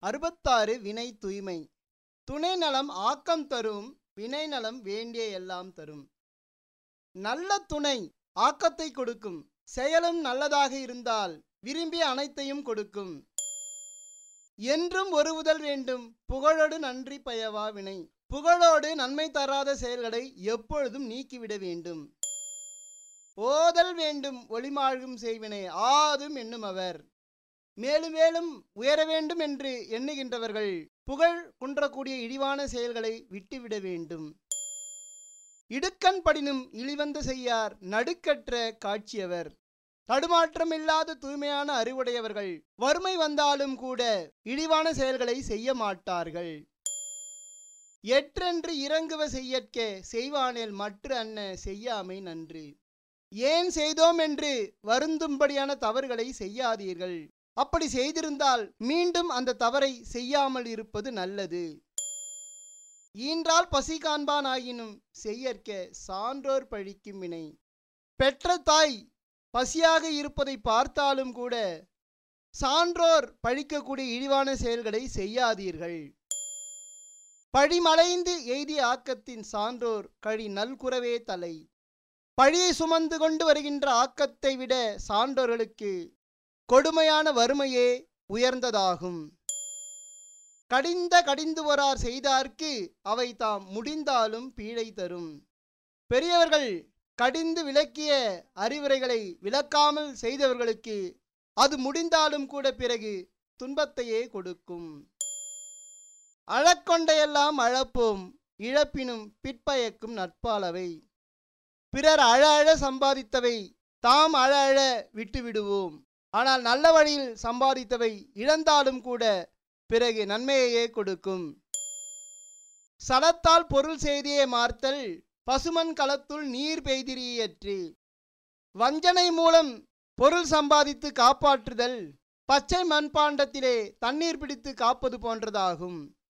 அறுபத்தாறு வினை தூய்மை துணை நலம் ஆக்கம் தரும் வினை நலம் வேண்டிய எல்லாம் தரும் நல்ல துணை ஆக்கத்தை கொடுக்கும் செயலும் நல்லதாக இருந்தால் விரும்பிய அனைத்தையும் கொடுக்கும் என்றும் ஒருவுதல் வேண்டும் புகழோடு நன்றி பயவா வினை புகழோடு நன்மை தராத செயல்களை எப்பொழுதும் நீக்கிவிட வேண்டும் ஓதல் வேண்டும் ஒளிமாழ்கும் செய்வினை ஆதும் என்னும் அவர் மேலும் மேலும் உயர வேண்டும் என்று எண்ணுகின்றவர்கள் புகழ் குன்றக்கூடிய இழிவான செயல்களை விட்டுவிட வேண்டும் இடுக்கண் படினும் இழிவந்த செய்யார் நடுக்கற்ற காட்சியவர் தடுமாற்றம் இல்லாத தூய்மையான அறிவுடையவர்கள் வறுமை வந்தாலும் கூட இழிவான செயல்களை செய்ய மாட்டார்கள் எற்றென்று இறங்குவ செய்யற்க செய்வானேல் மற்ற அன்ன செய்யாமை நன்று ஏன் செய்தோம் என்று வருந்தும்படியான தவறுகளை செய்யாதீர்கள் அப்படி செய்திருந்தால் மீண்டும் அந்த தவறை செய்யாமல் இருப்பது நல்லது ஈன்றால் பசி காண்பான் ஆயினும் செய்யற்க சான்றோர் பழிக்கும் வினை பெற்ற தாய் பசியாக இருப்பதை பார்த்தாலும் கூட சான்றோர் பழிக்கக்கூடிய இழிவான செயல்களை செய்யாதீர்கள் பழிமலைந்து எய்திய ஆக்கத்தின் சான்றோர் கழி நல்குறவே தலை பழியை சுமந்து கொண்டு வருகின்ற ஆக்கத்தை விட சான்றோர்களுக்கு கொடுமையான வறுமையே உயர்ந்ததாகும் கடிந்த கடிந்து வரார் செய்தார்க்கு அவை தாம் முடிந்தாலும் பீழை தரும் பெரியவர்கள் கடிந்து விளக்கிய அறிவுரைகளை விளக்காமல் செய்தவர்களுக்கு அது முடிந்தாலும் கூட பிறகு துன்பத்தையே கொடுக்கும் அழக்கொண்டையெல்லாம் அழப்போம் இழப்பினும் பிற்பயக்கும் நட்பாளவை பிறர் அழ அழ சம்பாதித்தவை தாம் அழ அழ விட்டுவிடுவோம் ஆனால் நல்ல வழியில் சம்பாதித்தவை இழந்தாலும் கூட பிறகு நன்மையையே கொடுக்கும் சலத்தால் பொருள் செய்தியே மார்த்தல் பசுமன் களத்துள் நீர் பெய்திரியற்று வஞ்சனை மூலம் பொருள் சம்பாதித்து காப்பாற்றுதல் பச்சை மண்பாண்டத்திலே தண்ணீர் பிடித்து காப்பது போன்றதாகும்